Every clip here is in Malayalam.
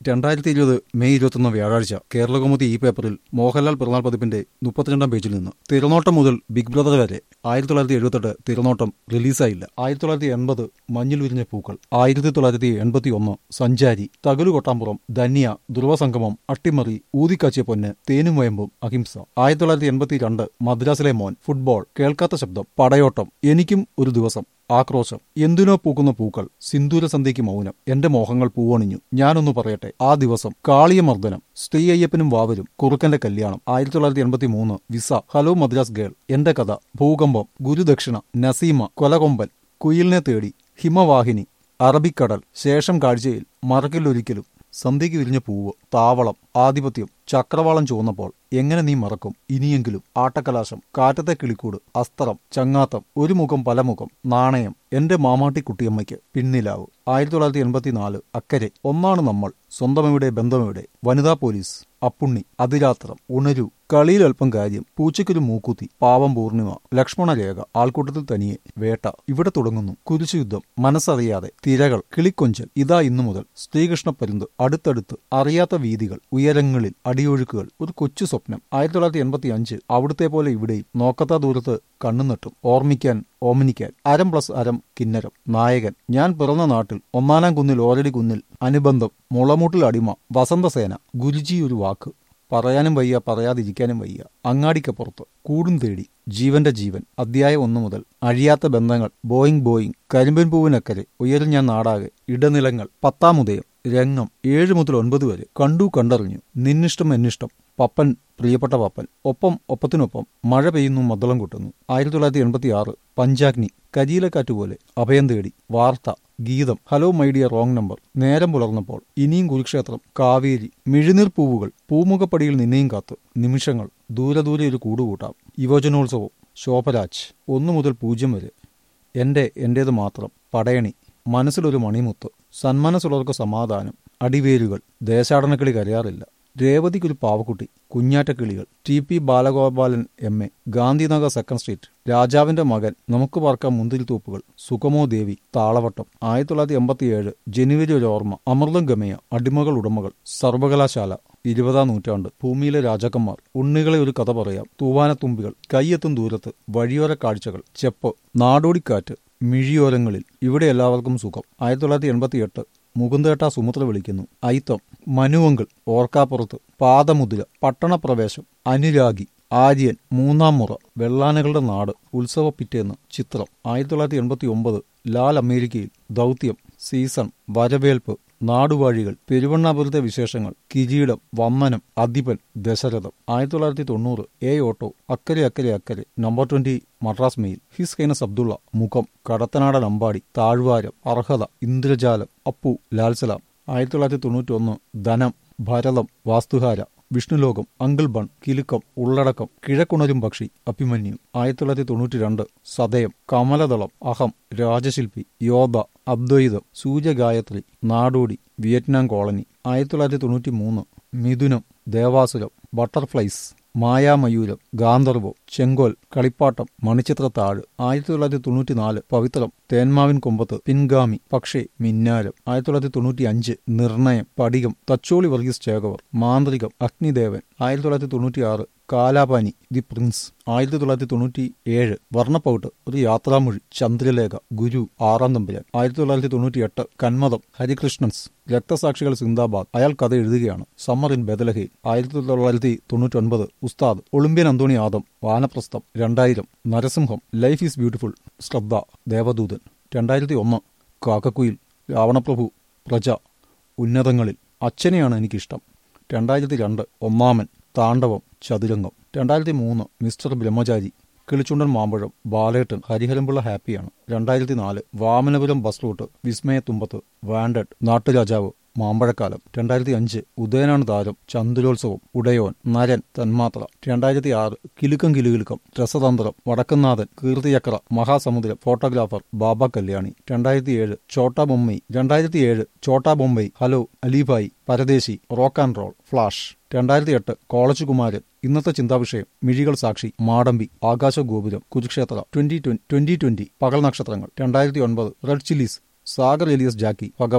രണ്ടായിരത്തി ഇരുപത് മെയ് ഇരുപത്തൊന്ന് വ്യാഴാഴ്ച കേരളകൗമുദി ഈ പേപ്പറിൽ മോഹൻലാൽ പിറന്നാൾ പതിപ്പിന്റെ മുപ്പത്തിരണ്ടാം പേജിൽ നിന്ന് തിരനോട്ടം മുതൽ ബിഗ് ബ്രദർ വരെ ആയിരത്തി തൊള്ളായിരത്തി എഴുപത്തെട്ട് തിരനോട്ടം റിലീസായില്ല ആയിരത്തി തൊള്ളായിരത്തി എൺപത് മഞ്ഞിൽ വിരിഞ്ഞ പൂക്കൾ ആയിരത്തി തൊള്ളായിരത്തി എൺപത്തി ഒന്ന് സഞ്ചാരി തകലു കൊട്ടാമ്പുറം ധന്യ ധ്രുവസംഗമം അട്ടിമറി ഊതിക്കാച്ചിയ പൊന്ന് തേനും വയമ്പും അഹിംസ ആയിരത്തി തൊള്ളായിരത്തി എൺപത്തി രണ്ട് മദ്രാസിലെ മോൻ ഫുട്ബോൾ കേൾക്കാത്ത ശബ്ദം പടയോട്ടം എനിക്കും ഒരു ദിവസം ആക്രോശം എന്തിനോ പൂക്കുന്ന പൂക്കൾ സിന്ദൂര സന്ധ്യയ്ക്ക് മൗനം എന്റെ മോഹങ്ങൾ പൂവണിഞ്ഞു ഞാനൊന്നു പറയട്ടെ ആ ദിവസം കാളിയമർദ്ദനം സ്ത്രീ അയ്യപ്പനും വാവരും കുറുക്കന്റെ കല്യാണം ആയിരത്തി തൊള്ളായിരത്തി എൺപത്തി മൂന്ന് വിസ ഹലോ മദ്രാസ് ഗേൾ എന്റെ കഥ ഭൂകമ്പം ഗുരുദക്ഷിണ നസീമ കൊലകൊമ്പൻ കുയിലിനെ തേടി ഹിമവാഹിനി അറബിക്കടൽ ശേഷം കാഴ്ചയിൽ മറക്കില്ലൊരിക്കലും സന്ധ്യയ്ക്ക് വിരിഞ്ഞ പൂവ് താവളം ആധിപത്യം ചക്രവാളം ചുവന്നപ്പോൾ എങ്ങനെ നീ മറക്കും ഇനിയെങ്കിലും ആട്ടക്കലാശം കാറ്റത്തെ കിളിക്കൂട് അസ്ത്രം ചങ്ങാത്തം ഒരു മുഖം പല മുഖം നാണയം എന്റെ മാമാട്ടി കുട്ടിയമ്മയ്ക്ക് പിന്നിലാവ് ആയിരത്തി തൊള്ളായിരത്തി എൺപത്തിനാല് അക്കരെ ഒന്നാണ് നമ്മൾ സ്വന്തമെവിടെ ബന്ധമെവിടെ വനിതാ പോലീസ് അപ്പുണ്ണി അതിരാത്രം ഉണരു കളിയിൽ അല്പം കാര്യം പൂച്ചയ്ക്കൊരു മൂക്കുത്തി പാവം പൂർണിമ ലക്ഷ്മണരേഖ ആൾക്കൂട്ടത്തിൽ തനിയെ വേട്ട ഇവിടെ തുടങ്ങുന്നു കുരിശുയുദ്ധം മനസ്സറിയാതെ തിരകൾ കിളിക്കൊഞ്ചൽ ഇതാ ഇന്നു മുതൽ ശ്രീകൃഷ്ണ പരുന്ത് അടുത്തടുത്ത് അറിയാത്ത വീതികൾ ഉയരങ്ങളിൽ അടിയൊഴുക്കുകൾ ഒരു കൊച്ചു സ്വപ്നം ആയിരത്തി തൊള്ളായിരത്തി എൺപത്തി അഞ്ച് അവിടുത്തെ പോലെ ഇവിടെയും നോക്കത്താ ദൂരത്ത് കണ്ണുനട്ടും ഓർമ്മിക്കാൻ ഓമനിക്കാൻ അരം പ്ലസ് അരം കിന്നരം നായകൻ ഞാൻ പിറന്ന നാട്ടിൽ ഒന്നാനാം കുന്നിൽ ഓരടി കുന്നിൽ അനുബന്ധം മുളമൂട്ടിൽ അടിമ വസന്തസേന ഗുരുജി ഒരു വാക്ക് പറയാനും വയ്യ പറയാതിരിക്കാനും വയ്യ അങ്ങാടിക്കപ്പുറത്ത് കൂടും തേടി ജീവന്റെ ജീവൻ അധ്യായം ഒന്നു മുതൽ അഴിയാത്ത ബന്ധങ്ങൾ ബോയിങ് ബോയിങ് കരിമ്പൻ പൂവിനക്കരെ ഉയരും ഞാൻ നാടാകെ ഇടനിലങ്ങൾ പത്താമുദയം രംഗം ഏഴ് മുതൽ ഒൻപത് വരെ കണ്ടു കണ്ടറിഞ്ഞു നിന്നിഷ്ടം എന്നിഷ്ടം പപ്പൻ പ്രിയപ്പെട്ട പപ്പൻ ഒപ്പം ഒപ്പത്തിനൊപ്പം മഴ പെയ്യുന്നു മദ്ദളം കൊട്ടുന്നു ആയിരത്തി തൊള്ളായിരത്തി എൺപത്തി ആറ് പഞ്ചാഗ്നി കരിയിലക്കാറ്റുപോലെ അഭയം തേടി വാർത്ത ഗീതം hello my dear wrong number നേരം പുലർന്നപ്പോൾ ഇനിയും കുരുക്ഷേത്രം കാവേരി മിഴുനീർ പൂവുകൾ പൂമുഖപ്പടിയിൽ നിന്നെയും കാത്ത് നിമിഷങ്ങൾ ദൂരെ ദൂരെ ഒരു കൂടുകൂട്ടാം യുവജനോത്സവം ശോഭരാജ് ഒന്നു മുതൽ പൂജ്യം വരെ എന്റെ എന്റേത് മാത്രം പടയണി മനസ്സിലൊരു മണിമുത്ത് സന്മനസ്സുള്ളവർക്ക് സമാധാനം അടിവേരുകൾ ദേശാടനക്കിളി കരയാറില്ല രേവതിക്കൊരു പാവക്കുട്ടി കുഞ്ഞാറ്റക്കിളികൾ T P Balagopalan M A Gandhinagar second street രാജാവിന്റെ മകൻ നമുക്ക് പാർക്കാം മുന്തിരിത്തോപ്പുകൾ സുഖമോ ദേവി താളവട്ടം ആയിരത്തി തൊള്ളായിരത്തി എൺപത്തിയേഴ് ജനുവരി ഒരു ഓർമ്മ അമൃതം ഗമയ അടിമകൾ ഉടമകൾ സർവകലാശാല ഇരുപതാം നൂറ്റാണ്ട് ഭൂമിയിലെ രാജാക്കന്മാർ ഉണ്ണികളെ ഒരു കഥ പറയാം തൂവാനത്തുമ്പികൾ കൈയെത്തും ദൂരത്ത് വഴിയോര കാഴ്ചകൾ ചെപ്പ് നാടോടിക്കാറ്റ് മിഴിയോരങ്ങളിൽ ഇവിടെ എല്ലാവർക്കും സുഖം ആയിരത്തി തൊള്ളായിരത്തി എൺപത്തിയെട്ട് മുകുന്ദേട്ട സുമുദ്ര വിളിക്കുന്നു ഐത്തം മനുവങ്കിൾ ഓർക്കാപ്പുറത്ത് പാദമുദ്ര പട്ടണപ്രവേശം അനുരാഗി ആര്യൻ മൂന്നാം മുറ വെള്ളാനകളുടെ നാട് ഉത്സവ പിറ്റേന്ന് ചിത്രം ആയിരത്തി തൊള്ളായിരത്തി എൺപത്തി ഒമ്പത് ലാൽ അമേരിക്കയിൽ ദൗത്യം സീസൺ വരവേൽപ്പ് നാടുവാഴികൾ പെരുവണ്ണാപുരത്തെ വിശേഷങ്ങൾ കിരീടം വമ്മനം അധിപൻ ദശരഥം ആയിരത്തി തൊള്ളായിരത്തി തൊണ്ണൂറ് എ ഓട്ടോ അക്കരെ അക്കരെ അക്കരെ number twenty Madras mail his highness Abdullah മുഖം കടത്തനാടൻ അമ്പാടി താഴ്വാരം അർഹത ഇന്ദ്രജാലം അപ്പു ലാൽസലാം ആയിരത്തി തൊള്ളായിരത്തി തൊണ്ണൂറ്റി ഒന്ന് ധനം ഭരതം വാസ്തുഹാര വിഷ്ണുലോകം അങ്കിൾ ബൺ കിലുക്കം ഉള്ളടക്കം കിഴക്കുണരും പക്ഷി അഭിമന്യു ആയിരത്തി തൊള്ളായിരത്തി തൊണ്ണൂറ്റി രണ്ട് സതയം കമലദളം അഹം രാജശില്പി യോധ അദ്വൈതം സൂര്യഗായത്രി നാടോടി വിയറ്റ്നാം കോളനി ആയിരത്തി തൊള്ളായിരത്തി തൊണ്ണൂറ്റി മൂന്ന് മിഥുനം ദേവാസുരം ബട്ടർഫ്ലൈസ് മായാമയൂരം ഗാന്ധർവോ ചെങ്കോൽ കളിപ്പാട്ടം മണിച്ചിത്രത്താഴ് ആയിരത്തി തൊള്ളായിരത്തി തൊണ്ണൂറ്റി നാല് പവിത്രം തേന്മാവിൻ കൊമ്പത്ത് പിൻഗാമി പക്ഷേ മിന്നാരം ആയിരത്തി തൊള്ളായിരത്തി തൊണ്ണൂറ്റി അഞ്ച് നിർണയം പടികം തച്ചോളി വർഗീസ് ചേകവർ മാന്ത്രികം അഗ്നിദേവൻ ആയിരത്തി തൊള്ളായിരത്തി തൊണ്ണൂറ്റി ആറ് കാലാപാനി ദി പ്രിൻസ് ആയിരത്തി തൊള്ളായിരത്തി തൊണ്ണൂറ്റി ഏഴ് വർണ്ണപ്പൗട്ട് ഒരു യാത്രാമൊഴി ചന്ദ്രലേഖ ഗുരു ആറാം തമ്പുരാൻ ആയിരത്തി തൊള്ളായിരത്തി തൊണ്ണൂറ്റി എട്ട് കന്മതം ഹരികൃഷ്ണൻസ് രക്തസാക്ഷികൾ സിന്ദാബാദ് അയാൾ കഥ എഴുതുകയാണ് സമ്മർ ഇൻ ബദലഹയിൽ ആയിരത്തി തൊള്ളായിരത്തി തൊണ്ണൂറ്റി ഒൻപത് ഉസ്താദ് ഒളിമ്പ്യൻ അന്തോണി ആദം വാനപ്രസ്ഥം രണ്ടായിരം നരസിംഹം ലൈഫ് ഈസ് ബ്യൂട്ടിഫുൾ ശ്രദ്ധ ദേവദൂതൻ രണ്ടായിരത്തി ഒന്ന് കാക്കക്കുയിൽ രാവണപ്രഭു പ്രജ ഉന്നതങ്ങളിൽ അച്ഛനെയാണ് എനിക്കിഷ്ടം രണ്ടായിരത്തി രണ്ട് ഒന്നാമൻ താണ്ഡവം ചതുരംഗം രണ്ടായിരത്തി മൂന്ന് മിസ്റ്റർ ബ്രഹ്മചാരി കിളിച്ചുണ്ടൻ മാമ്പഴം ബാലേട്ടൻ ഹരിഹരൻപിള്ള ഹാപ്പിയാണ് രണ്ടായിരത്തി നാല് വാമനപുരം ബസ് റൂട്ട് വിസ്മയത്തുമ്പത്ത് വാൻഡഡ് നാട്ടുരാജാവ് മാമ്പഴക്കാലം രണ്ടായിരത്തി അഞ്ച് ഉദയനാണ് താരം ചന്ദ്രോത്സവം ഉടയോൻ നരൻ തന്മാത്ര രണ്ടായിരത്തി ആറ് കിലുക്കം കിലുകിലുക്കം രസതന്ത്രം വടക്കുന്നാഥൻ കീർത്തിചക്ര മഹാസമുദ്രം ഫോട്ടോഗ്രാഫർ ബാബ കല്യാണി രണ്ടായിരത്തി ഏഴ് ചോട്ടാ ബൊമ്മൈ രണ്ടായിരത്തി ഏഴ് ചോട്ടാ ബൊമ്പൈ ഹലോ അലിഭായ് പരദേശി റോക്ക് ആൻഡ് റോൾ ഫ്ലാഷ് രണ്ടായിരത്തി എട്ട് കോളേജ് കുമാരൻ ഇന്നത്തെ ചിന്താവിഷയം മിഴികൾ സാക്ഷി മാടമ്പി ആകാശഗോപുരം കുരുക്ഷേത്ര ട്വന്റി ട്വന്റി ട്വന്റി പകൽ നക്ഷത്രങ്ങൾ രണ്ടായിരത്തി ഒൻപത് red chillies Sagar alias Jacky Bhagavan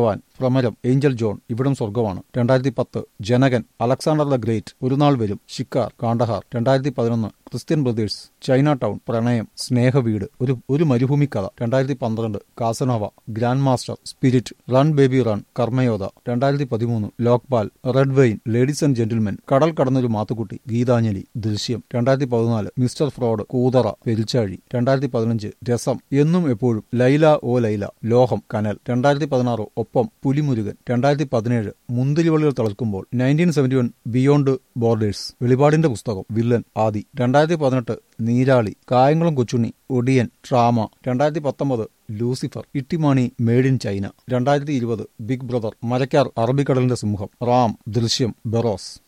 ഭ്രമരം ഏഞ്ചൽ ജോൺ ഇവിടം സ്വർഗമാണ് രണ്ടായിരത്തി പത്ത് ജനകൻ അലക്സാണ്ടർ ദ ഗ്രേറ്റ് ഒരു നാൾ വരും ഷിക്കാർ കാണ്ടഹാർ രണ്ടായിരത്തി പതിനൊന്ന് ക്രിസ്ത്യൻ ബ്രദേഴ്സ് ചൈന ടൗൺ പ്രണയം സ്നേഹവീട് ഒരു ഒരു മരുഭൂമി കഥ രണ്ടായിരത്തി പന്ത്രണ്ട് Casanova grand master spirit run baby run Karmayodha രണ്ടായിരത്തി പതിമൂന്ന് Lokpal red wine ladies and gentlemen Kadal Kadannoru Mathukutty Geethanjali ദൃശ്യം രണ്ടായിരത്തി പതിനാല് മിസ്റ്റർ ഫ്രോഡ് കൂതറ പെരിച്ചാഴി രണ്ടായിരത്തി പതിനഞ്ച് രസം എന്നും എപ്പോഴും ലൈല ഓ ലൈല ലോഹം കനൽ രണ്ടായിരത്തി പതിനാറ് ഒപ്പം പുലിമുരുകൻ രണ്ടായിരത്തി പതിനേഴ് Munthirivallikal Thalirkkumbol nineteen seventy one beyond borders Velipadinte Pusthakam villain Aadhi രണ്ടായിരത്തി പതിനെട്ട് നീരാളി കായംകുളം കൊച്ചുണ്ണി ഒടിയൻ ട്രാമ രണ്ടായിരത്തി പത്തൊമ്പത് Lucifer Ittymaani made in China രണ്ടായിരത്തി ഇരുപത് ബിഗ് ബ്രദർ മരക്കാർ അറബിക്കടലിന്റെ സിംഹം റാം ദൃശ്യം ബെറോസ്